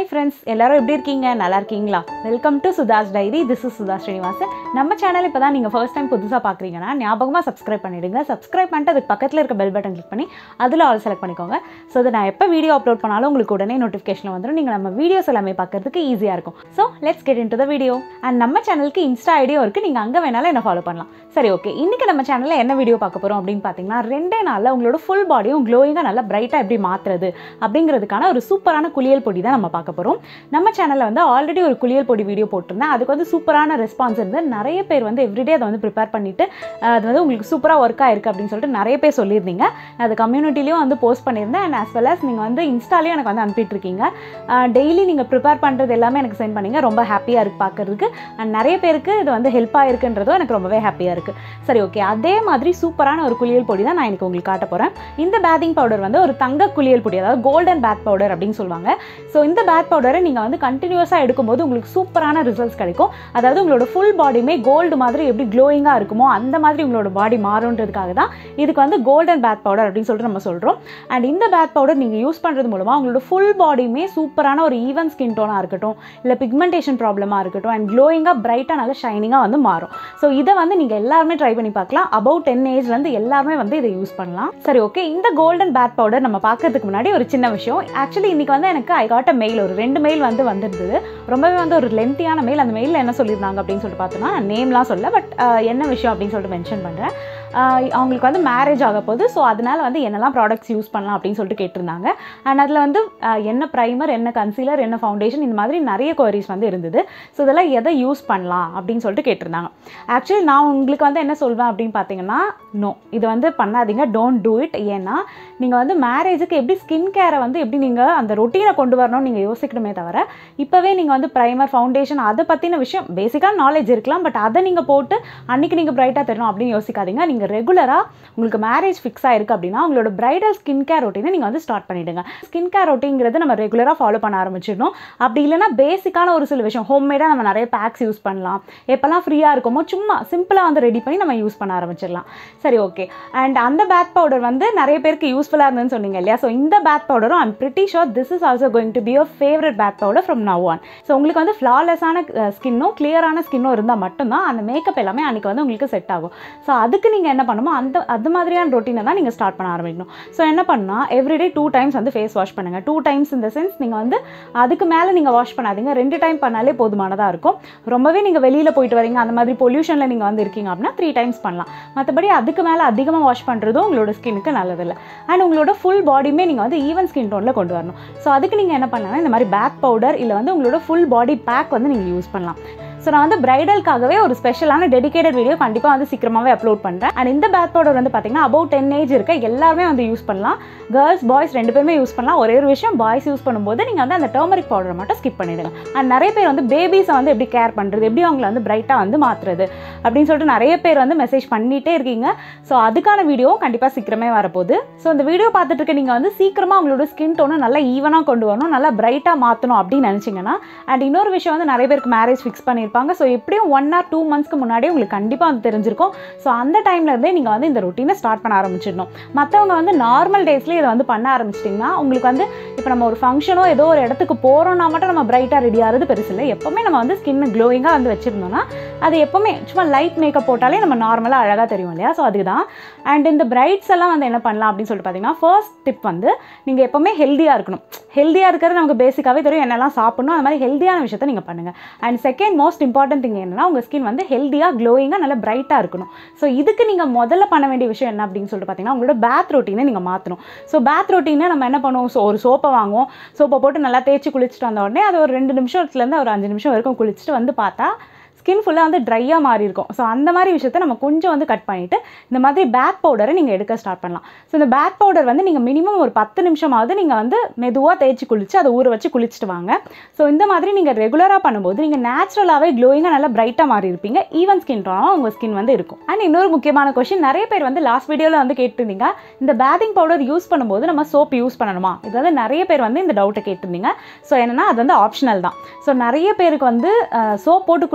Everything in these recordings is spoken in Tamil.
ஃப்ரெண்ட்ஸ் எல்லாரும் எப்படி இருக்கீங்க நல்லா இருக்கீங்களா welcome to Sudha's diary this is Sudha Srinivasan நம்ம சேனல் இப்போ தான் நீங்கள் ஃபர்ஸ்ட் டைம் புதுசாக பார்க்குறீங்கன்னா ஞாபகமாக சப்ஸ்கிரைப் பண்ணிவிடுங்க சப்ஸ்கிரைப் பண்ணிட்டு அதுக்கு பக்கத்தில் இருக்க பெல் பட்டன் கிளிக் பண்ணி அதில் ஆல் செலக்ட் பண்ணிக்கோங்க ஸோ அதை நான் எப்போ வீடியோ அப்லோட் பண்ணாலும் உங்களுக்கு உடனே நோட்டிஃபிகேஷன் வந்துடும் நீங்கள் நம்ம வீடியோஸ் எல்லாமே பார்க்கறதுக்கு ஈஸியாக இருக்கும் so let's get into the video and நம்ம சேனலுக்கு இன்ஸ்டா ஐடியும் இருக்குது நீங்கள் அங்கே வேணாலும் என்ன ஃபாலோ பண்ணலாம் சரி ஓகே இன்றைக்கி நம்ம சேனலில் என்ன வீடியோ பார்க்க போகிறோம் அப்படின்னு பார்த்தீங்கன்னா ரெண்டே நாளில் உங்களோட ஃபுல் பாடியும் க்ளோயிங்காக நல்லா பிரைட்டாக எப்படி மாற்றுறது அப்படிங்கிறதுக்கான ஒரு சூப்பரான குளியல் பொடி தான் நம்ம பார்க்க போகிறோம் நம்ம சேனலில் வந்து ஆல்ரெடி ஒரு குளியல் பொடி வீடியோ போட்டிருந்தேன் அதுக்கு வந்து சூப்பரான ரெஸ்பான்ஸ் இருந்து நிறைய பேர் வந்து எவ்ரிடே அதை வந்து ப்ரிப்பேர் பண்ணிவிட்டு அது வந்து உங்களுக்கு சூப்பராக ஒர்க் ஆயிருக்கு அப்படின்னு சொல்லிட்டு நிறைய பேர் சொல்லியிருந்தீங்க அது கம்யூனிட்டிலையும் வந்து போஸ்ட் பண்ணியிருந்தேன் அண்ட் as well as நீங்கள் வந்து இன்ஸ்டாலையும் எனக்கு வந்து அனுப்பிட்டுருக்கீங்க டெய்லி நீங்கள் ப்ரிப்பேர் பண்ணுறது எல்லாமே எனக்கு சென்ட் பண்ணீங்க ரொம்ப ஹாப்பியாக இருக்குது பார்க்கறதுக்கு அண்ட் நிறைய பேருக்கு இது வந்து ஹெல்ப் ஆயிருக்குன்றதும் எனக்கு ரொம்பவே ஹாப்பியாக இருக்குது சரி ஓகே அதே மாதிரி சூப்பரான ஒரு குளியல் பொடி தான் நான் எனக்கு உங்களுக்கு காட்ட போகிறேன் இந்த பேத்திங் பவுடர் வந்து ஒரு தங்க குளியல் பொடி அதாவது கோல்டன் பேத் பவுடர் அப்படின்னு சொல்லுவாங்க ஸோ இந்த பேத் பவுடரை நீங்கள் வந்து கண்டினியூஸாக எடுக்கும்போது உங்களுக்கு சூப்பரான ரிசல்ட்ஸ் கிடைக்கும் அதாவது உங்களோட ஃபுல் பாடியுமே கோல்டு மாதிரி எப்படி க்ளோயிங்காக இருக்குமோ அந்த மாதிரி உங்களோட பாடி மாறுன்றதுக்காக தான் இதுக்கு வந்து கோல்டன் பேத் பவுடர் அப்படின்னு சொல்லிட்டு நம்ம சொல்கிறோம் அண்ட் இந்த பேத் பவுடர் நீங்கள் யூஸ் பண்ணுறது மூலமாக உங்களோட ஃபுல் பாடியுமே சூப்பரான ஒரு ஈவன் ஸ்கின் டோனாக இருக்கட்டும் இல்லை பிக்மெண்டேஷன் ப்ராப்ளமாக இருக்கட்டும் அண்ட் க்ளோயிங்காக பிரைட்டாக நல்ல ஷைனிங்காக வந்து மாறும் ஸோ இதை வந்து நீங்கள் எல்லாருமே ட்ரை பண்ணி பார்க்கலாம் அபவுட் டென் ஏஜ்லேருந்து எல்லாருமே வந்து இதை யூஸ் பண்ணலாம் சரி ஓகே இந்த கோல்டன் பேத் பவுடர் நம்ம பார்க்கறதுக்கு முன்னாடி ஒரு சின்ன விஷயம் ஆக்சுவலி இன்னைக்கு வந்து எனக்கு ஐ காட் அ மெயில் ஒரு ரெண்டு மெயில் வந்து வந்திருந்தது ரொம்பவே வந்து ஒரு லென்த்தியான மெயில் அந்த மெயிலில் என்ன சொல்லியிருந்தாங்க அப்படின்னு சொல்லிட்டு பார்த்தோன்னா நேம்லாம் சொல்ல பட் என்ன விஷயம் அப்படின்னு சொல்லிட்டு மென்ஷன் பண்ணுறேன் அவங்களுக்கு வந்து மேரேஜ் ஆக போகுது ஸோ அதனால வந்து என்னெல்லாம் ப்ராடக்ட்ஸ் யூஸ் பண்ணலாம் அப்படின்னு சொல்லிட்டு கேட்டிருந்தாங்க அண்ட் அதில் வந்து ஆஹ் என்ன ப்ரைமர் என்ன கன்சீலர் என்ன ஃபவுண்டேஷன் இந்த மாதிரி நிறைய குவரிஸ் வந்து இருந்தது ஸோ இதெல்லாம் எதை யூஸ் பண்ணலாம் அப்படின்னு சொல்லிட்டு கேட்டிருந்தாங்க ஆக்சுவலி நான் உங்களுக்கு வந்து என்ன சொல்வேன் அப்படின்னு பார்த்தீங்கன்னா நோ இது வந்து பண்ணாதீங்க டோன்ட் டூ இட் ஏன்னா நீங்கள் வந்து மேரேஜுக்கு எப்படி ஸ்கின் கேரை வந்து எப்படி நீங்கள் அந்த ரொட்டீனை கொண்டு வரணும்னு நீங்கள் யோசிக்கணுமே தவிர இப்போவே நீங்கள் வந்து ப்ரைமர் ஃபவுண்டேஷன் அதை பற்றின விஷயம் பேசிக்காக நாலேஜ் இருக்கலாம் பட் அதை நீங்கள் போட்டு அன்றைக்கி நீங்கள் பிரைட்டாக தரணும் அப்படின்னு யோசிக்காதீங்க நீங்கள் ரெகுலராக உங்களுக்கு மேரேஜ் ஃபிக்ஸ் ஆயிருக்கு அப்படின்னா உங்களோட பிரைடல் ஸ்கின் கேர் ரொட்டீனை நீங்கள் வந்து ஸ்டார்ட் பண்ணிவிடுங்க ஸ்கின் கேர் ரொட்டீங்கிறது நம்ம ரெகுலராக ஃபாலோ பண்ண ஆரம்பிச்சிடணும் அப்படி இல்லைன்னா பேசிக்கான ஒரு சில விஷயம் ஹோம்மேடாக நம்ம நிறைய பேக்ஸ் யூஸ் பண்ணலாம் எப்போல்லாம் ஃப்ரீயாக இருக்குமோ சும்மா சிம்பிளாக வந்து ரெடி பண்ணி நம்ம யூஸ் பண்ண ஆரம்பிச்சிடலாம் சரி ஓகே அண்ட் அந்த பேத் பவுடர் வந்து நிறைய பேருக்கு யூஸ்ஃபுல்லாக இருந்ததுன்னு சொன்னீங்க இல்லையா ஸோ இந்த பேத் பவுடரும் I'm pretty sure this is also going to be your favourite bath powder from now on so உங்களுக்கு வந்து ஃப்ளாலெஸ்ஸான ஸ்கின்னும் கிளியரான ஸ்கின்னும் இருந்தால் மட்டும்தான் அந்த மேக்கப் எல்லாமே அன்றைக்கி வந்து உங்களுக்கு செட் ஆகும் ஸோ அதுக்கு நீங்கள் என்ன பண்ணுமோ அந்த அது மாதிரியான ரொட்டீனை தான் நீங்கள் ஸ்டார்ட் பண்ண ஆரம்பிக்கணும் ஸோ என்ன பண்ணால் எவ்ரிடே டூ டைம்ஸ் வந்து ஃபேஸ் வாஷ் பண்ணுங்கள் டூ டைம்ஸ் இந்த சென்ஸ் நீங்கள் வந்து அதுக்கு மேலே நீங்கள் வாஷ் பண்ணாதீங்க ரெண்டு டைம் பண்ணாலே போதுமானதாக இருக்கும் ரொம்பவே நீங்கள் வெளியில் போயிட்டு வரீங்க அந்த மாதிரி பொல்யூஷனில் நீங்கள் வந்து இருக்கீங்க அப்படின்னா த்ரீ டைம்ஸ் பண்ணலாம் மற்றபடி அதுக்கு மேலே அதிகமாக வாஷ் பண்ணுறதும் உங்களோட ஸ்கின்னுக்கு நல்லதில்லை அண்ட் உங்களோட ஃபுல் பாடியுமே நீங்கள் வந்து ஈவன் ஸ்கின் டோனில் கொண்டு வரணும் ஸோ அதுக்கு நீங்கள் என்ன பண்ணலாம்னா இந்த மாதிரி பேக் பவுடர் இல்லை வந்து உங்களோட ஃபுல் பாடி பேக் வந்து நீங்கள் யூஸ் பண்ணலாம் ஸோ நான் வந்து பிரைடலுக்காகவே ஒரு ஸ்பெஷலான டெடிகேட்டட் வீடியோ கண்டிப்பாக வந்து சீக்கிரமாகவே அப்லோட் பண்ணுறேன் அண்ட் இந்த பேத் பவுடர் வந்து பார்த்தீங்கன்னா அபவுட் டென் ஏஜ் இருக்க எல்லாருமே வந்து யூஸ் பண்ணலாம் கேர்ள்ஸ் பாய்ஸ் ரெண்டு பேருமே யூஸ் பண்ணலாம் ஒரே ஒரு விஷயம் பாய்ஸ் யூஸ் பண்ணும்போது நீங்கள் வந்து அந்த டர்மரிக் பவுடரை மட்டும் ஸ்கிப் பண்ணிடுங்க அண்ட் நிறைய பேர் வந்து பேபிஸை வந்து எப்படி கேர் பண்ணுறது எப்படி அவங்கள வந்து பிரைட்டாக வந்து மாற்றுறது அப்படின்னு சொல்லிட்டு நிறைய பேர் வந்து மெசேஜ் பண்ணிகிட்டே இருக்கீங்க ஸோ அதுக்கான வீடியோவும் கண்டிப்பாக சீக்கிரமே வரப்போகுது ஸோ இந்த வீடியோ பார்த்துட்டு இருக்க நீங்கள் வந்து சீக்கிரமாக உங்களோட ஸ்கின் டோனை நல்லா ஈவனாக கொண்டு வரணும் நல்லா பிரைட்டாக மாற்றணும் அப்படின்னு நினச்சிங்கன்னா அண்ட் இன்னொரு விஷயம் வந்து நிறைய பேருக்கு மேரேஜ் ஃபிக்ஸ் பண்ணியிருப்பாங்க ஸோ எப்படியும் ஒன் ஆர் டூ மந்த்ஸ்க்கு முன்னாடியே உங்களுக்கு கண்டிப்பாக வந்து தெரிஞ்சிருக்கும் ஸோ அந்த டைம்ல இருந்தே நீங்கள் வந்து இந்த ரொட்டீனை ஸ்டார்ட் பண்ண ஆரம்பிச்சிடணும் மற்றவங்க வந்து நார்மல் டேஸ்லேயே இதை வந்து பண்ண ஆரம்பிச்சிட்டிங்கன்னா உங்களுக்கு வந்து இப்போ நம்ம ஒரு ஃபங்க்ஷனோ ஏதோ ஒரு இடத்துக்கு போகிறோம்னா மட்டும் நம்ம பிரைட்டாக ரெடி ஆகிறது பெருசு இல்லை எப்போவுமே நம்ம வந்து ஸ்கின் க்ளோயிங்காக வந்து வச்சுருந்தோம்னா அது எப்போவுமே சும்மா லைட் மேக்கப் போட்டாலே நம்ம நார்மலாக அழகாக தெரியும் இல்லையா ஸோ அதுதான் அண்ட் இந்த பிரைட்ஸ் எல்லாம் வந்து என்ன பண்ணலாம் அப்படின்னு சொல்லிட்டு பார்த்தீங்கன்னா ஃபர்ஸ்ட் டிப் வந்து நீங்கள் எப்போவுமே ஹெல்த்தியாக இருக்கணும் ஹெல்த்தியாக இருக்கிறது நமக்கு பேசிக்காகவே தெரியும் என்னெல்லாம் சாப்பிடணும் அந்த மாதிரி ஹெல்த்தியான விஷயத்தை நீங்கள் பண்ணுங்கள் and second most important thing என்னன்னா உங்கள் ஸ்கின் வந்து ஹெல்த்தியாக க்ளோயிங்காக நல்லா பிரைட்டாக இருக்கணும் ஸோ இதுக்கு நீங்கள் முதல்ல பண்ண வேண்டிய விஷயம் என்ன அப்படின்னு சொல்லிட்டு பார்த்தீங்கன்னா உங்களோட பேத் ரொட்டீனை நீங்கள் மாற்றணும் ஸோ பேத் ரொட்டீனை நம்ம என்ன பண்ணுவோம் ஸோ ஒரு சோப்பை வாங்குவோம் சோப்பை போட்டு நல்லா தேய்ச்சி குளிச்சுட்டு வந்த உடனே அது ஒரு ரெண்டு நிமிஷத்துலேருந்து ஒரு அஞ்சு நிமிஷம் வரைக்கும் குளிச்சுட்டு வந்து பார்த்தா ஸ்கின் ஃபுல்லாக வந்து ட்ரையாக மாறி இருக்கும் ஸோ அந்த மாதிரி விஷயத்தை நம்ம கொஞ்சம் வந்து கட் பண்ணிவிட்டு இந்த மாதிரி பேக் பவுடரை நீங்கள் எடுக்க ஸ்டார்ட் பண்ணலாம் ஸோ இந்த பேக் பவுடர் வந்து நீங்கள் மினிமம் ஒரு பத்து நிமிஷமாவது நீங்கள் வந்து மெதுவாக தேய்ச்சி குளிச்சு அதை ஊற வச்சு குளிச்சுட்டு வாங்க ஸோ இந்த மாதிரி நீங்கள் ரெகுலராக பண்ணும்போது நீங்கள் நேச்சுரலாகவே க்ளோயிங்காக நல்லா பிரைட்டாக மாறி இருப்பீங்க ஈவன் ஸ்கின் டோனாக உங்கள் ஸ்கின் வந்து இருக்கும் அண்ட் இன்னொரு முக்கியமான கொஷின் நிறைய பேர் வந்து லாஸ்ட் வீடியோவில் வந்து கேட்டிருந்தீங்க இந்த பேத்திங் பவுடர் யூஸ் பண்ணும்போது நம்ம சோப் யூஸ் பண்ணணுமா இது வந்து நிறைய பேர் வந்து இந்த டவுட்டை கேட்டிருந்தீங்க ஸோ என்னன்னா அது வந்து ஆப்ஷனல் தான் ஸோ நிறைய பேருக்கு வந்து சோப் போட்டு குளிச்சா தான்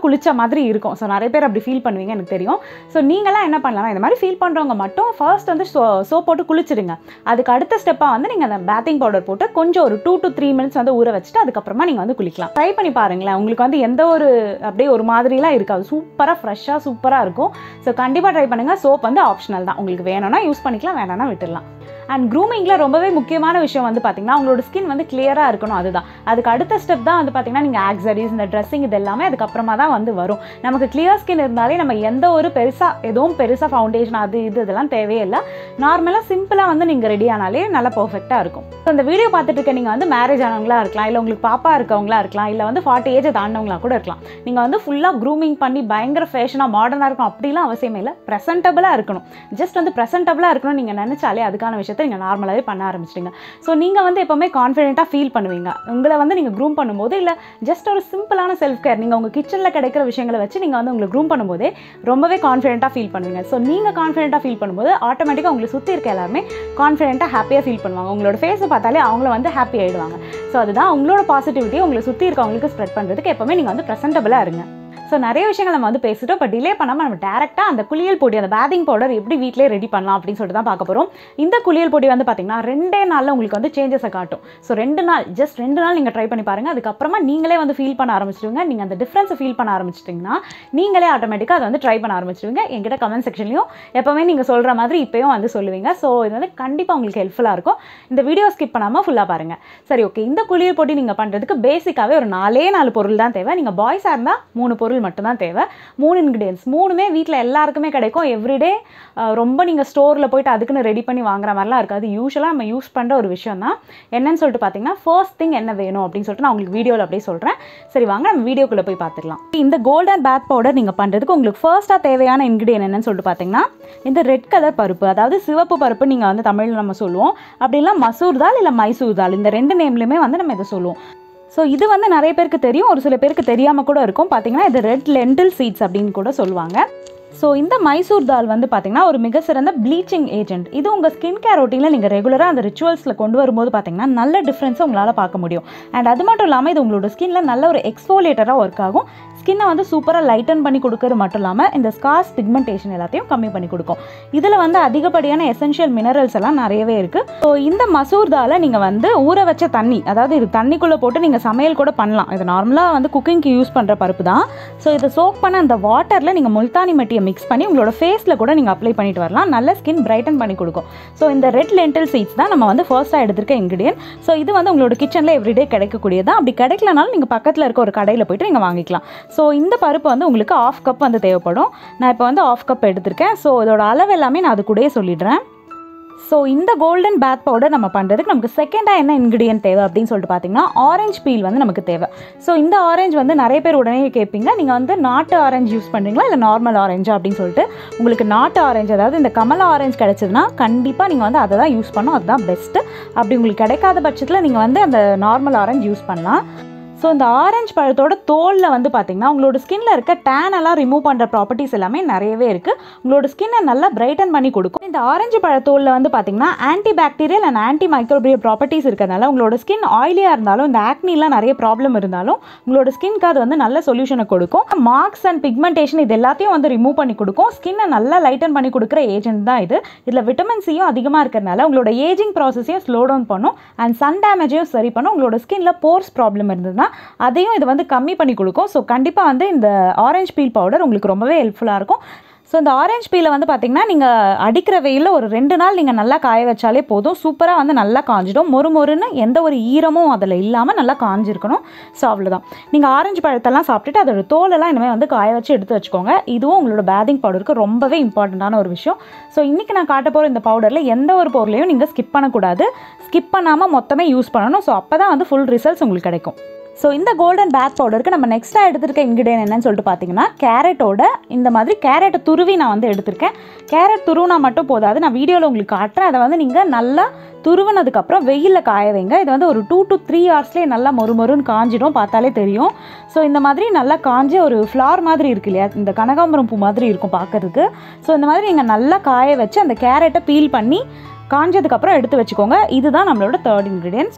குளிச்ச மாதிரி இருக்கும் ஸோ நிறைய பேர் அப்படி ஃபீல் பண்ணுவீங்க எனக்கு தெரியும் ஸோ நீங்களாம் என்ன பண்ணலாம் இந்த மாதிரி ஃபீல் பண்ணுறவங்க மட்டும் ஃபர்ஸ்ட் வந்து சோ சோப் போட்டு குளிச்சிடுங்க அதுக்கு அடுத்த ஸ்டெப்பாக வந்து நீங்கள் அந்த பேத்திங் பவுடர் போட்டு கொஞ்சம் ஒரு டூ டு த்ரீ மினிட்ஸ் வந்து ஊற வச்சுட்டு அதுக்கப்புறமா நீங்கள் வந்து குளிக்கலாம் ட்ரை பண்ணி பாருங்களேன் உங்களுக்கு வந்து எந்த ஒரு அப்படியே ஒரு மாதிரிலாம் இருக்காது சூப்பராக ஃப்ரெஷ்ஷாக சூப்பராக இருக்கும் ஸோ கண்டிப்பாக ட்ரை பண்ணுங்கள் சோப் வந்து ஆப்ஷனல் தான் உங்களுக்கு வேணும்னா யூஸ் பண்ணிக்கலாம் வேணாம்னா விட்டுடலாம் அண்ட் க்ரூமிங்கில் ரொம்பவே முக்கியமான விஷயம் வந்து பார்த்தீங்கன்னா உங்களோட ஸ்கின் வந்து கிளியராக இருக்கணும் அதுதான் அதுக்கு அடுத்த ஸ்டெப் தான் வந்து பார்த்தீங்கன்னா நீங்கள் ஆக்சரிஸ் இந்த ட்ரெஸ்ஸிங் இது எல்லாமே அதுக்கப்புறமா தான் வந்து வரும் நமக்கு கிளியர் ஸ்கின் இருந்தாலே நம்ம எந்த ஒரு பெருசாக எதுவும் பெருசாக ஃபவுண்டேஷன் அது இது இதெல்லாம் தேவையே இல்லை நார்மலாக சிம்பிளாக வந்து நீங்கள் ரெடி ஆனாலே நல்லா பர்ஃபெக்டாக இருக்கும் ஸோ இந்த வீடியோ பார்த்துட்டு இருக்க நீங்கள் வந்து மேரேஜ் ஆனவங்களா இருக்கலாம் இல்லை உங்களுக்கு பாப்பா இருக்கவங்களா இருக்கலாம் இல்லை வந்து ஃபார்ட்டி ஏஜ் தாண்டவங்களா கூட இருக்கலாம் நீங்கள் வந்து ஃபுல்லாக க்ரூமிங் பண்ணி பயங்கர ஃபேஷனாக மாடர்னாக இருக்கணும் அப்படிலாம் அவசியமே இல்லை ப்ரெசென்டபுளாக இருக்கணும் ஜஸ்ட் வந்து ப்ரெசென்டபுளாக இருக்கணும் நீங்கள் நினச்சாலே அதுக்கான விஷயத்தை நீங்கள் நார்மலாகவே பண்ண ஆரம்பிச்சிடுங்க ஸோ நீங்கள் வந்து எப்போவுமே கான்ஃபிடென்ட்டாக ஃபீல் பண்ணுவீங்க உங்களை வந்து நீங்கள் க்ரூம் பண்ணும்போது இல்லை ஜஸ்ட் ஒரு சிம்பிளான செல்ஃப் கேர் நீங்கள் உங்கள் கிச்சனில் கிடைக்கிற விஷயங்களை வச்சு நீங்கள் வந்து உங்களை க்ரூம் பண்ணும்போதே ரொம்பவே கான்ஃபிடென்ட்டாக ஃபீல் பண்ணுவீங்க ஸோ நீங்கள் கான்ஃபிடென்ட்டாக ஃபீல் பண்ணும்போது ஆட்டோமேட்டிக்காக உங்களை சுற்றி இருக்க எல்லாருமே கான்ஃபிடென்ட்டாக ஹாப்பியாக ஃபீல் பண்ணுவாங்க உங்களோட ஃபேஸை பார்த்தாலே அவங்கள வந்து ஹாப்பி ஆகிடுவாங்க ஸோ அதுதான் உங்களோட பாசிட்டிவிட்டியை உங்களை சுற்றி இருக்கவங்களுக்கு ஸ்ப்ரெட் பண்ணுறதுக்கு எப்போவுமே நீங்கள் வந்து ப்ரெசென்டபுளாக இருங்க ஸோ நிறைய விஷயங்கள் நம்ம வந்து பேசிட்டோம் இப்போ டிலே பண்ணாமல் நம்ம டேரெக்டாக அந்த குளியல் பொடி அந்த பேதிங் பவுடர் எப்படி வீட்டிலே ரெடி பண்ணலாம் அப்படின்னு சொல்லிட்டு தான் பார்க்க போகிறோம் இந்த குளியல் பொடி வந்து பார்த்தீங்கன்னா ரெண்டே நாளில் உங்களுக்கு வந்து சேஞ்சஸை காட்டும் ஸோ ரெண்டு நாள் ஜஸ்ட் ரெண்டு நாள் நீங்கள் ட்ரை பண்ணி பாருங்கள் அதுக்கப்புறமா நீங்களே வந்து ஃபீல் பண்ண ஆரம்பிச்சிடுங்க நீங்கள் அந்த டிஃப்ரென்ஸை ஃபீல் பண்ண ஆரம்பிச்சிட்டிங்கன்னா நீங்களே ஆட்டோமேட்டிக்காக அதை வந்து ட்ரை பண்ண ஆரம்பிச்சிடுவீங்க என்கிட்ட கமெண்ட் செக்ஷன்லையும் எப்போவுமே நீங்கள் சொல்கிற மாதிரி இப்போயும் வந்து சொல்லுவீங்க ஸோ இது வந்து கண்டிப்பாக உங்களுக்கு ஹெல்ப்ஃபுல்லாக இருக்கும் இந்த வீடியோ ஸ்கிப் பண்ணாமல் ஃபுல்லாக பாருங்கள் சரி ஓகே இந்த குளியல் பொடி நீங்கள் பண்ணுறதுக்கு பேசிக்காகவே ஒரு நாலே நாலு பொருள் தான் தேவை நீங்கள் பாய்ஸாக இருந்தால் மூணு பொருள் மட்டும்தான் தேவை மூணு இன்க்ரீடியன்ஸ் மூணுமே வீட்டில் எல்லாருக்குமே கிடைக்கும் எவ்ரிடே ரொம்ப நீங்கள் ஸ்டோரில் போயிட்டு அதுக்குன்னு ரெடி பண்ணி வாங்குற மாதிரிலாம் இருக்காது யூஸ்வலாக நம்ம யூஸ் பண்ணுற ஒரு விஷயம் தான் என்னன்னு சொல்லிட்டு பார்த்தீங்கன்னா ஃபர்ஸ்ட் திங் என்ன வேணும் அப்படின்னு சொல்லிட்டு நான் உங்களுக்கு வீடியோவில் அப்படியே சொல்கிறேன் சரி வாங்க நம்ம வீடியோக்குள்ளே போய் பார்த்துக்கலாம் இந்த கோல்டன் பேத் பவுடர் நீங்கள் பண்ணுறதுக்கு உங்களுக்கு ஃபர்ஸ்ட்டாக தேவையான இன்க்ரீடியன் என்னன்னு சொல்லிட்டு பார்த்தீங்கன்னா இந்த ரெட் கலர் பருப்பு அதாவது சிவப்பு பருப்பு நீங்கள் வந்து தமிழில் நம்ம சொல்லுவோம் அப்படிலாம் மசூர் தால் இல்லை மைசூர் தால் இந்த ரெண்டு நேம்லையுமே வந்து நம்ம இதை சொல்லுவோம் ஸோ இது வந்து நிறைய பேருக்கு தெரியும் ஒரு சில பேருக்கு தெரியாமல் கூட இருக்கும் பார்த்தீங்கன்னா இது ரெட் லெண்டில் சீட்ஸ் அப்படின்னு கூட சொல்லுவாங்க ஸோ இந்த மைசூர் தால் வந்து பார்த்தீங்கன்னா ஒரு மிக சிறந்த ப்ளீச்சிங் ஏஜென்ட் இது உங்கள் ஸ்கின் கேர் ரொட்டீனில் நீங்கள் ரெகுலராக அந்த ரிச்சுவல்ஸில் கொண்டு வரும்போது பார்த்தீங்கன்னா நல்ல டிஃப்ரென்ஸை உங்களால் பார்க்க முடியும் அண்ட் அது மட்டும் இல்லாமல் இது உங்களோட ஸ்கின்ல நல்ல ஒரு எக்ஸ்ஃபோலேட்டராக ஒர்க் ஆகும் ஸ்கின்னை வந்து சூப்பராக லைட்டன் பண்ணி கொடுக்கறது மட்டும் இல்லாமல் இந்த ஸ்கார்ஸ் பிக்மெண்டேஷன் எல்லாத்தையும் கம்மி பண்ணி கொடுக்கும் இதில் வந்து அதிகப்படியான எசென்ஷியல் மினரல்ஸ் எல்லாம் நிறையவே இருக்குது ஸோ இந்த மசூர் தாலை நீங்கள் வந்து ஊற வச்ச தண்ணி அதாவது இது தண்ணிக்குள்ளே போட்டு நீங்கள் சமையல் கூட பண்ணலாம் இது நார்மலாக வந்து குக்கிங்க்கு யூஸ் பண்ணுற பருப்பு தான் ஸோ இதை சோக் பண்ண அந்த வாட்டரில் நீங்கள் முல்தானி மெட்டியை மிக்ஸ் பண்ணி உங்களோட ஃபேஸில் கூட நீங்கள் அப்ளை பண்ணிட்டு வரலாம் நல்ல ஸ்கின் பிரைட்டன் பண்ணி கொடுக்கும் ஸோ இந்த ரெட் லென்டில் சீட்ஸ் தான் நம்ம வந்து ஃபர்ஸ்ட்டாக எடுத்திருக்க இன்க்ரீடியன்ட் ஸோ இது வந்து உங்களோட கிச்சனில் எவ்ரிடே கிடைக்கக்கூடியது அப்படி கிடைக்கலனாலும் நீங்கள் பக்கத்தில் இருக்க ஒரு கடையில் போயிட்டு நீங்கள் வாங்கிக்கலாம் ஸோ இந்த பருப்பு வந்து உங்களுக்கு ஆஃப் கப் வந்து தேவைப்படும் நான் இப்போ வந்து ஆஃப் கப் எடுத்திருக்கேன் ஸோ இதோட அளவு எல்லாமே நான் அது கூடயே சொல்லிடுறேன் ஸோ இந்த கோல்டன் பேத் பவுடர் நம்ம பண்ணுறதுக்கு நமக்கு செகண்டாக என்ன இன்க்ரீடியன்ட் தேவை அப்படின்னு சொல்லிட்டு பார்த்தீங்கன்னா ஆரஞ்சு பீல் வந்து நமக்கு தேவை ஸோ இந்த ஆரஞ்சு வந்து நிறைய பேர் உடனே கேட்பீங்க நீங்கள் வந்து நாட்டு ஆரஞ்சு யூஸ் பண்ணுறீங்களா இல்லை நார்மல் ஆரஞ்சு அப்படின்னு சொல்லிட்டு உங்களுக்கு நாட்டு ஆரஞ்சு அதாவது இந்த கமலா ஆரஞ்சு கிடைச்சதுன்னா கண்டிப்பாக நீங்கள் வந்து அதை தான் யூஸ் பண்ணணும் அதுதான் பெஸ்ட்டு அப்படி உங்களுக்கு கிடைக்காத பட்சத்தில் நீங்கள் வந்து அந்த நார்மல் ஆரஞ்சு யூஸ் பண்ணலாம் ஸோ இந்த ஆரஞ்சு பழத்தோட தோலில் வந்து பார்த்தீங்கன்னா உங்களோட ஸ்கின்ல இருக்க டேன் எல்லாம் ரிமூவ் பண்ணுற ப்ராப்பர்ட்டிஸ் எல்லாமே நிறையவே இருக்குது உங்களோட ஸ்கின்னை நல்லா பிரைட்டன் பண்ணி கொடுக்கும் இந்த ஆரஞ்சு பழத்தோலில் வந்து பார்த்தீங்கன்னா antibacterial and antimicrobial properties இருக்கிறதுனால உங்களோட ஸ்கின் ஆயிலியாக இருந்தாலும் இந்த ஆக்னிலாம் நிறைய ப்ராப்ளம் இருந்தாலும் உங்களோட ஸ்கின்க்கு அது வந்து நல்ல சொல்யூஷனை கொடுக்கும் மார்க்ஸ் அண்ட் பிக்மெண்டேஷன் இது எல்லாத்தையும் வந்து ரிமூவ் பண்ணி கொடுக்கும் ஸ்கின்னை நல்லா லைட்டன் பண்ணி கொடுக்குற ஏஜென்ட் தான் இது இதில் விட்டமின் சியும் அதிகமாக இருக்கிறதுனால உங்களோட ஏஜிங் ப்ராசஸையும் ஸ்லோ டவுன் பண்ணும் அண்ட் சன் டேமேஜையும் சரி பண்ணும் உங்களோட ஸ்கின்ல போர்ஸ் ப்ராப்ளம் இருந்ததுன்னா அதையும் இது வந்து கம்மி பண்ணி கொடுக்கும் ஸோ கண்டிப்பாக வந்து இந்த ஆரஞ்சு பீல் பவுடர் உங்களுக்கு ரொம்பவே ஹெல்ப்ஃபுல்லாக இருக்கும் ஸோ இந்த ஆரஞ்சு பீலை வந்து பார்த்திங்கன்னா நீங்கள் அடிக்கிற வெயிலில் ஒரு ரெண்டு நாள் நீங்கள் நல்லா காய வச்சாலே போதும் சூப்பராக வந்து நல்லா காஞ்சிடும் மொறு மொறுன்னு எந்த ஒரு ஈரமும் அதில் இல்லாமல் நல்லா காஞ்சிருக்கணும் ஸோ அவ்வளோதான் நீங்கள் ஆரஞ்சு பழத்தெல்லாம் சாப்பிட்டுட்டு அதோட தோலெல்லாம் இனிமேல் வந்து காய வச்சு எடுத்து வச்சுக்கோங்க இதுவும் உங்களோட பேதிங் பவுடருக்கு ரொம்பவே இம்பார்ட்டண்ட்டான ஒரு விஷயம் ஸோ இன்றைக்கி நான் காட்ட போகிற இந்த பவுடரில் எந்த ஒரு பொருளையும் நீங்கள் ஸ்கிப் பண்ணக்கூடாது ஸ்கிப் பண்ணாமல் மொத்தமே யூஸ் பண்ணணும் ஸோ அப்போ தான் வந்து ஃபுல் ரிசல்ட்ஸ் உங்களுக்கு கிடைக்கும் ஸோ இந்த கோல்டன் பேத் பவுடருக்கு நம்ம நெக்ஸ்ட்டாக எடுத்திருக்க இன்க்ரீடியன் என்னன்னு சொல்லிட்டு பார்த்தீங்கன்னா கேரட்டோட இந்த மாதிரி கேரட்டை துருவி நான் வந்து எடுத்திருக்கேன் கேரட் துருவினா மட்டும் போதாது நான் வீடியோவில் உங்களுக்கு காட்டுறேன் அதை வந்து நீங்கள் நல்லா துருவினதுக்கப்புறம் வெயிலில் காய வைங்க இது வந்து ஒரு டூ டு த்ரீ ஹவர்ஸ்லேயே நல்லா மொறு மொறுன்னு காஞ்சிடும் பார்த்தாலே தெரியும் ஸோ இந்த மாதிரி நல்லா காஞ்சி ஒரு ஃப்ளார் மாதிரி இருக்கு இல்லையா இந்த கனகாம்பரம் பூ மாதிரி இருக்கும் பார்க்கறதுக்கு ஸோ இந்த மாதிரி நீங்கள் நல்லா காய வச்சு அந்த கேரட்டை பீல் பண்ணி காஞ்சதுக்கப்புறம் எடுத்து வச்சுக்கோங்க இதுதான் நம்மளோட தேர்ட் இன்க்ரீடியன்ஸ்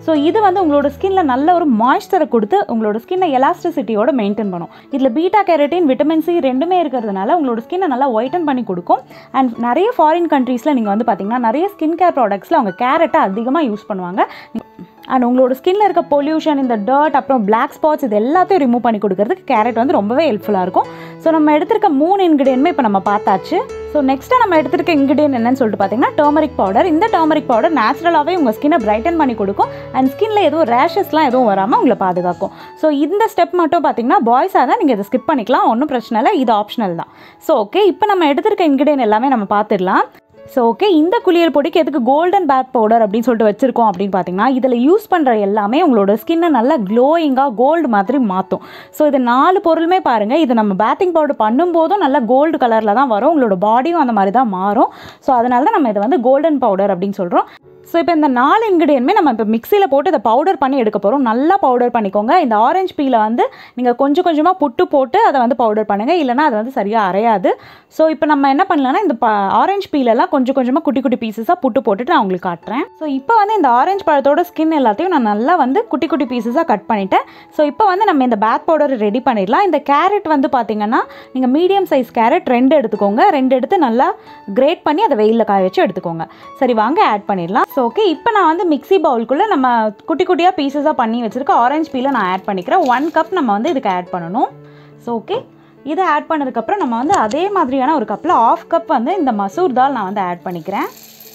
ஸோ இது வந்து உங்களோட ஸ்கின்ல நல்ல ஒரு மாய்ஸ்சரை கொடுத்து உங்களோட ஸ்கின்னை எலாஸ்டிசிட்டியோட மெயின்டைன் பண்ணும் இதில் பீட்டா கேரட்டின் விட்டமின் சி ரெண்டுமே இருக்கிறதுனால உங்களோட ஸ்கின்னை நல்லா ஒயிட்டன் பண்ணி கொடுக்கும் அண்ட் நிறைய ஃபாரின் கண்ட்ரீஸில் நீங்கள் வந்து பார்த்தீங்கன்னா நிறைய ஸ்கின் கேர் ப்ராடக்ட்ஸில் அவங்க கேரட்டை அதிகமாக யூஸ் பண்ணுவாங்க அண்ட் உங்களோட ஸ்கின்ல இருக்க பொல்யூஷன் இந்த டர்ட் அப்புறம் பிளாக் ஸ்பாட்ஸ் இது எல்லாத்தையும் ரிமூவ் பண்ணி கொடுக்கறதுக்கு கேரட் வந்து ரொம்பவே ஹெல்ப்ஃபுல்லாக இருக்கும் ஸோ நம்ம எடுத்திருக்க மூணு இன்கிரியன்மே இப்போ நம்ம பார்த்தாச்சு ஸோ நெக்ஸ்ட்டு நம்ம எடுத்திருக்க இன்கிரியன் என்னன்னு சொல்லிட்டு பார்த்தீங்கன்னா டர்மரிக் பவுடர் இந்த டர்மரிக் பவுடர் நேச்சுரலாகவே உங்கள் ஸ்கின்னை பிரைட்டன் பண்ணி கொடுக்கும் அண்ட் ஸ்கின்ல எதுவும் ரேஷஸ்லாம் எதுவும் வராமல் உங்களை பாதுகாக்கும் ஸோ இந்த ஸ்டெப் மட்டும் பார்த்தீங்கன்னா பாய்ஸாக தான் நீங்கள் இதை ஸ்கிப் பண்ணிக்கலாம் ஒன்றும் பிரச்சனை இல்லை இது ஆப்ஷனல் தான் ஸோ ஓகே இப்போ நம்ம எடுத்திருக்க இன்கிரியன் எல்லாமே நம்ம பார்த்துடலாம் ஸோ ஓகே இந்த குளியல் பொடிக்கு எதுக்கு கோல்டன் பேக் பவுடர் அப்படின்னு சொல்லிட்டு வச்சுருக்கோம் அப்படின்னு பார்த்தீங்கன்னா இதில் யூஸ் பண்ணுற எல்லாமே உங்களோட ஸ்கின்னை நல்லா க்ளோயிங்காக கோல்டு மாதிரி மாற்றும் ஸோ இது நாலு பொருளுமே பாருங்கள் இது நம்ம பேத்திங் பவுடர் பண்ணும்போதும் நல்லா கோல்டு கலரில் தான் வரும் உங்களோட பாடியும் அந்த மாதிரி தான் மாறும் ஸோ அதனால தான் நம்ம இதை வந்து கோல்டன் பவுடர் அப்படின்னு சொல்கிறோம் ஸோ இப்போ இந்த நாலு இன்க்ரீடியன்மே நம்ம இப்போ மிக்சியில் போட்டு இதை பவுடர் பண்ணி எடுக்க போகிறோம் நல்லா பவுடர் பண்ணிக்கோங்க இந்த ஆரஞ்சு பீலை வந்து நீங்கள் கொஞ்சம் கொஞ்சமாக புட்டு போட்டு அதை வந்து பவுடர் பண்ணுங்கள் இல்லைனா அது வந்து சரியாக அரையாது ஸோ இப்போ நம்ம என்ன பண்ணலாம்னா இந்த ப ஆரஞ்சு பீலெல்லாம் கொஞ்சம் கொஞ்சமாக குட்டி குட்டி பீசஸாக புட்டு போட்டுட்டு நான் உங்களுக்கு காட்டுறேன் ஸோ இப்போ வந்து இந்த ஆரஞ்சு பழத்தோட ஸ்கின் எல்லாத்தையும் நான் நல்லா வந்து குட்டி குட்டி பீசஸாக கட் பண்ணிட்டேன் ஸோ இப்போ வந்து நம்ம இந்த பேக் பவுடர் ரெடி பண்ணிடலாம் இந்த கேரட் வந்து பார்த்தீங்கன்னா நீங்கள் மீடியம் சைஸ் கேரட் ரெண்டு எடுத்துக்கோங்க ரெண்டு எடுத்து நல்லா கிரேட் பண்ணி அதை வெயிலில் காய வச்சு எடுத்துக்கோங்க சரி வாங்க ஆட் பண்ணிடலாம் ஸோ ஓகே இப்போ நான் வந்து மிக்ஸி பவுலுக்குள்ளே நம்ம குட்டி குட்டியாக பீசஸாக பண்ணி வச்சுருக்க ஆரஞ்சு பீலை நான் ஆட் பண்ணிக்கிறேன் ஒன் கப் நம்ம வந்து இதுக்கு ஆட் பண்ணணும் ஸோ ஓகே இதை ஆட் பண்ணதுக்கப்புறம் நம்ம வந்து அதே மாதிரியான ஒரு கப்பில் ஆஃப் கப் வந்து இந்த மசூர் தால் நான் வந்து ஆட் பண்ணிக்கிறேன்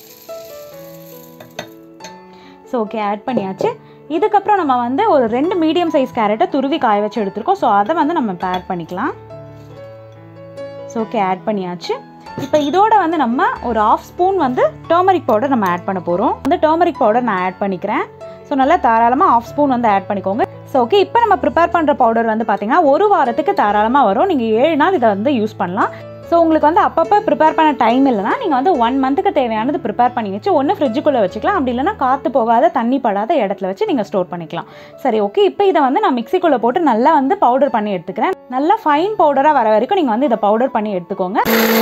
ஸோ ஓகே ஆட் பண்ணியாச்சு இதுக்கப்புறம் நம்ம வந்து ஒரு ரெண்டு மீடியம் சைஸ் கேரட்டை துருவி காய வச்சு எடுத்திருக்கோம் ஸோ அதை வந்து நம்ம இப்போ ஆட் பண்ணிக்கலாம் ஸோ ஓகே ஆட் பண்ணியாச்சு இப்போ இதோட வந்து நம்ம ஒரு ஆஃப் ஸ்பூன் வந்து டர்மரிக் பவுடர் நம்ம ஆட் பண்ண போகிறோம் வந்து டர்மரிக் பவுடர் நான் ஆட் பண்ணிக்கிறேன் ஸோ நல்லா தாராளமாக ஆஃப் ஸ்பூன் வந்து ஆட் பண்ணிக்கோங்க ஸோ ஓகே இப்போ நம்ம ப்ரிப்பேர் பண்ணுற பவுடர் வந்து பார்த்தீங்கன்னா ஒரு வாரத்துக்கு தாராளமாக வரும் நீங்கள் ஏழு நாள் இதை வந்து யூஸ் பண்ணலாம் ஸோ உங்களுக்கு வந்து அப்பப்போ ப்ரிப்பேர் பண்ண டைம் இல்லைனா நீங்கள் வந்து ஒன் மந்த்துக்கு தேவையானது ப்ரிப்பேர் பண்ணி வச்சு ஒன்று ஃப்ரிட்ஜுக்குள்ளே வச்சுக்கலாம் அப்படி இல்லைனா காற்று போகாத தண்ணி படாத இடத்துல வச்சு நீங்கள் ஸ்டோர் பண்ணிக்கலாம் சரி ஓகே இப்போ இதை வந்து நான் மிக்சிக்குள்ளே போட்டு நல்லா வந்து பவுடர் பண்ணி எடுத்துக்கிறேன் நல்லா ஃபைன் பவுடராக வர வரைக்கும் நீங்கள் வந்து இதை பவுடர் பண்ணி எடுத்துக்கோங்க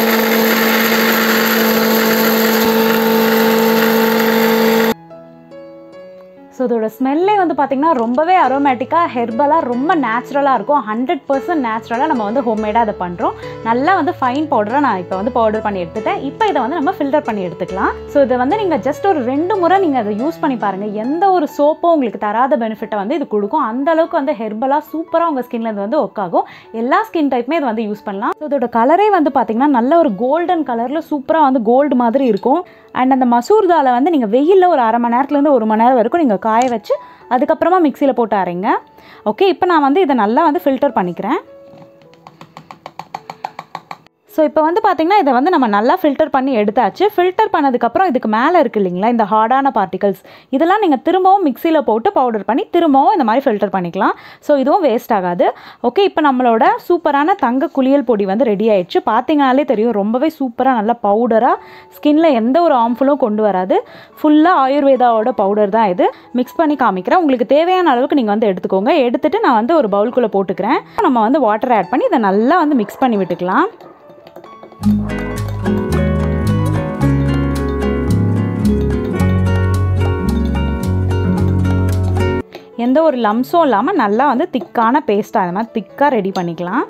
ஸோ இதோட ஸ்மெல்லே வந்து பார்த்திங்கன்னா ரொம்பவே அரோமேட்டிக்காக ஹெர்பலாக ரொம்ப நேச்சுரலாக இருக்கும் ஹண்ட்ரட் பர்சன்ட் நேச்சுரலாக நம்ம வந்து ஹோம்மேடாக அதை பண்ணுறோம் நல்லா வந்து ஃபைன் பவுடராக நான் இப்போ வந்து பவுடர் பண்ணி எடுத்துட்டேன் இப்போ இதை வந்து நம்ம ஃபில்டர் பண்ணி எடுத்துக்கலாம் ஸோ இதை வந்து நீங்கள் ஜஸ்ட் ஒரு ரெண்டு முறை நீங்கள் அதை யூஸ் பண்ணி பாருங்கள் எந்த ஒரு சோப்பும் உங்களுக்கு தராத பெனிஃபிட்டை வந்து இது கொடுக்கும் அந்த அளவுக்கு வந்து ஹெர்பலாக சூப்பராக உங்கள் ஸ்கின்ல இது வந்து ஒர்க் ஆகும் எல்லா ஸ்கின் டைப்புமே இது வந்து யூஸ் பண்ணலாம் ஸோ இதோட கலரே வந்து பார்த்திங்கன்னா நல்ல ஒரு கோல்டன் கலரில் சூப்பராக வந்து கோல்டு மாதிரி இருக்கும் அண்ட் அந்த மசூர் தாலை வந்து நீங்கள் வெயிலில் ஒரு அரை மணி நேரத்துலேருந்து ஒரு மணி நேரம் வரைக்கும் நீங்கள் காய வச்சு அதுக்கப்புறமா மிக்சியில் போட்டு அரைங்க ஓகே இப்போ நான் வந்து இதை நல்லா வந்து ஃபில்டர் பண்ணிக்கிறேன் ஸோ இப்போ வந்து பார்த்திங்கன்னா இதை வந்து நம்ம நல்லா ஃபில்டர் பண்ணி எடுத்தாச்சு ஃபில்டர் பண்ணதுக்கப்புறம் இதுக்கு மேலே இருக்குது இல்லைங்களா இந்த ஹார்டான பார்ட்டிகல்ஸ் இதெல்லாம் நீங்கள் திரும்பவும் மிக்சியில் போட்டு பவுடர் பண்ணி திரும்பவும் இந்த மாதிரி ஃபில்டர் பண்ணிக்கலாம் ஸோ இதுவும் வேஸ்ட் ஆகாது ஓகே இப்போ நம்மளோட சூப்பரான தங்க குளியல் பொடி வந்து ரெடி ஆயிடுச்சு பார்த்தீங்கனாலே தெரியும் ரொம்பவே சூப்பராக நல்லா பவுடராக ஸ்கின்ல எந்த ஒரு ஆம்ஃபுல்லும் கொண்டு வராது ஃபுல்லாக ஆயுர்வேதாவோட பவுடர் தான் இது மிக்ஸ் பண்ணி காமிக்கிறேன் உங்களுக்கு தேவையான அளவுக்கு நீங்கள் வந்து எடுத்துக்கோங்க எடுத்துகிட்டு நான் வந்து ஒரு பவுல்குள்ளே போட்டுக்கிறேன் நம்ம வந்து வாட்டர் ஆட் பண்ணி இதை நல்லா வந்து மிக்ஸ் பண்ணி விட்டுக்கலாம் எந்த ஒரு லம்ஸும் இல்லாமல் நல்லா வந்து திக்கான பேஸ்ட்டாக அந்த மாதிரி திக்காக ரெடி பண்ணிக்கலாம்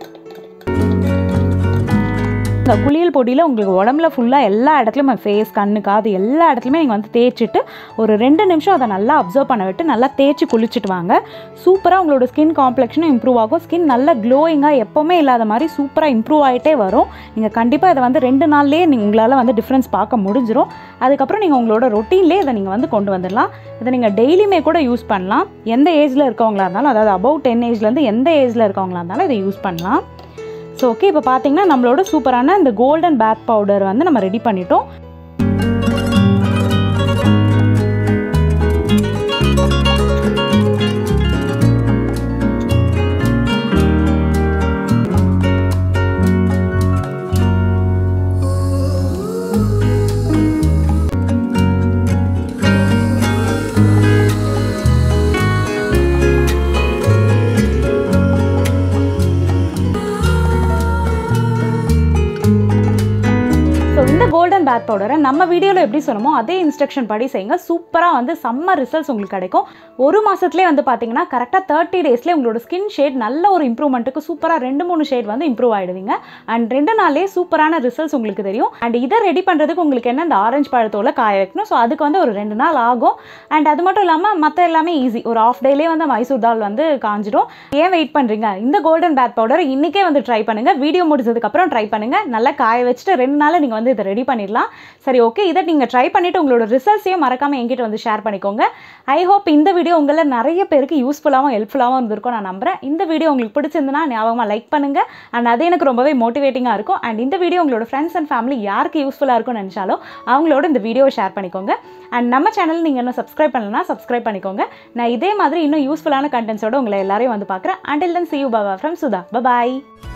இந்த குளியல் பொடியில் உங்களுக்கு உடம்புல ஃபுல்லாக எல்லா இடத்துலையும் ஃபேஸ் கண்ணு காது எல்லா இடத்துலையுமே நீங்கள் வந்து தேய்ச்சிட்டு ஒரு ரெண்டு நிமிஷம் அதை நல்லா அப்சர்வ் பண்ண விட்டு நல்லா தேய்ச்சி குளிச்சுட்டு வாங்க சூப்பராக உங்களோட ஸ்கின் காம்ப்ளெக்ஷனும் இம்ப்ரூவ் ஆகும் ஸ்கின் நல்லா க்ளோயிங்காக எப்போவுமே இல்லாத மாதிரி சூப்பராக இம்ப்ரூவ் ஆகிட்டே வரும் நீங்கள் கண்டிப்பாக இதை வந்து ரெண்டு நாள்லேயே நீங்கள் உங்களால் வந்து டிஃப்ரென்ஸ் பார்க்க முடிஞ்சிடும் அதுக்கப்புறம் நீங்கள் உங்களோட ரொட்டீன்லேயே இதை நீங்கள் வந்து கொண்டு வந்துடலாம் இதை நீங்கள் டெய்லியுமே கூட யூஸ் பண்ணலாம் எந்த ஏஜில் இருக்கவங்களா இருந்தாலும் அதாவது அபவ் டென் ஏஜ்லேருந்து எந்த ஏஜில் இருக்கவங்களா இருந்தாலும் இதை யூஸ் பண்ணலாம் ஸோ ஓகே இப்போ பார்த்தீங்கன்னா நம்மளோட சூப்பரான இந்த கோல்டன் பேத் பவுடர் வந்து நம்ம ரெடி பண்ணிட்டோம் பேத் பவுடரை நம்ம வீடியோவில் எப்படி சொன்னமோ அதே இன்ஸ்ட்ரக்ஷன் படி செய்யுங்க சூப்பராக வந்து செம்ம ரிசல்ட்ஸ் உங்களுக்கு கிடைக்கும் ஒரு மாதத்துலேயே வந்து பார்த்தீங்கன்னா கரெக்டாக தேர்ட்டி டேஸ்லேயே உங்களோட ஸ்கின் ஷேட் நல்ல ஒரு இம்ப்ரூவ்மெண்ட்டுக்கு சூப்பராக ரெண்டு மூணு ஷேட் வந்து இம்ப்ரூவ் ஆகிடுவீங்க அண்ட் ரெண்டு நாள்லேயே சூப்பரான ரிசல்ட்ஸ் உங்களுக்கு தெரியும் அண்ட் இதை ரெடி பண்ணுறதுக்கு உங்களுக்கு என்ன இந்த ஆரஞ்சு பழத்தோல காய வைக்கணும் ஸோ அதுக்கு வந்து ஒரு ரெண்டு நாள் ஆகும் அண்ட் அது மட்டும் இல்லாமல் மற்ற எல்லாமே ஈஸி ஒரு ஆஃப் டேலேயே வந்து மைசூர் தால் வந்து காஞ்சிடும் ஏன் வெயிட் பண்ணுறீங்க இந்த கோல்டன் பேத் பவுடர் இன்றைக்கே வந்து ட்ரை பண்ணுங்கள் வீடியோ முடிச்சதுக்கப்புறம் ட்ரை பண்ணுங்கள் நல்லா காய வச்சுட்டு ரெண்டு நாள் நீங்கள் வந்து இதை ரெடி பண்ணிடலாம் சரி ஓகே இதை நீங்கள் ட்ரை பண்ணிவிட்டு உங்களோட ரிசல்ட்ஸையும் மறக்காமல் என்கிட்ட வந்து ஷேர் பண்ணிக்கோங்க ஐ ஹோப் இந்த வீடியோ உங்களில் நிறைய பேருக்கு யூஸ்ஃபுல்லாகவும் ஹெல்ப்ஃபுல்லாகவும் இருந்திருக்கும் நான் நம்புறேன் இந்த வீடியோ உங்களுக்கு பிடிச்சிருந்துன்னா ஞாபகமாக லைக் பண்ணுங்கள் அண்ட் அது எனக்கு ரொம்பவே மோட்டிவேட்டிங்காக இருக்கும் அண்ட் இந்த வீடியோ உங்களோட ஃப்ரெண்ட்ஸ் அண்ட் ஃபேமிலி யாருக்கு யூஸ்ஃபுல்லாக இருக்கும்னு நினச்சாலும் அவங்களோட இந்த வீடியோவை ஷேர் பண்ணிக்கோங்க அண்ட் நம்ம சேனல் நீங்கள் இன்னும் சப்ஸ்கிரைப் பண்ணலன்னா சப்ஸ்கிரைப் பண்ணிக்கோங்க நான் இதே மாதிரி இன்னும் யூஸ்ஃபுல்லான கண்டென்ட்ஸோட உங்களை எல்லாரையும் வந்து பார்க்குறேன் அண்டில் தன் சி யூ பாபா ஃப்ரம் சுதா பாய்